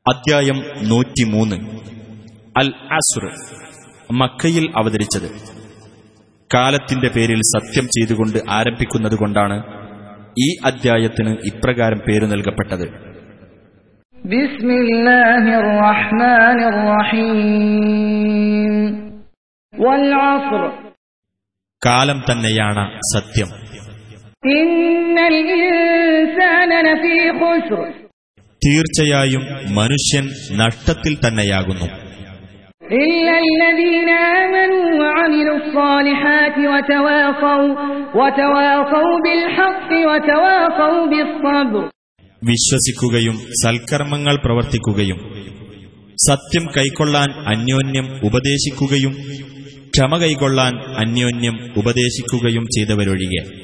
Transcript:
അദ്ധ്യായം നൂറ്റിമൂന്ന് അൽ അസുർ മക്കയിൽ അവതരിച്ചത് കാലത്തിന്റെ പേരിൽ സത്യം ചെയ്തുകൊണ്ട് ആരംഭിക്കുന്നതുകൊണ്ടാണ് ഈ അദ്ധ്യായത്തിന് ഇപ്രകാരം പേരു നൽകപ്പെട്ടത് بسم الله الرحمن الرحيم والعصر കാലം തന്നെയാണ് സത്യം إن الإنسان لفي خسر തീർച്ചയായും മനുഷ്യൻ നഷ്ടത്തിൽ തന്നെയാകുന്നു إلا الذين آمنوا وعملوا الصالحات وتواصوا وتواصوا بالحق وتواصوا بالصبر വിശ്വസിക്കുകയും സൽക്കർമ്മങ്ങൾ പ്രവർത്തിക്കുകയും സത്യം കൈക്കൊള്ളാൻ അന്യോന്യം ഉപദേശിക്കുകയും ക്ഷമ കൈക്കൊള്ളാൻ അന്യോന്യം ഉപദേശിക്കുകയും ചെയ്തവരൊഴികെ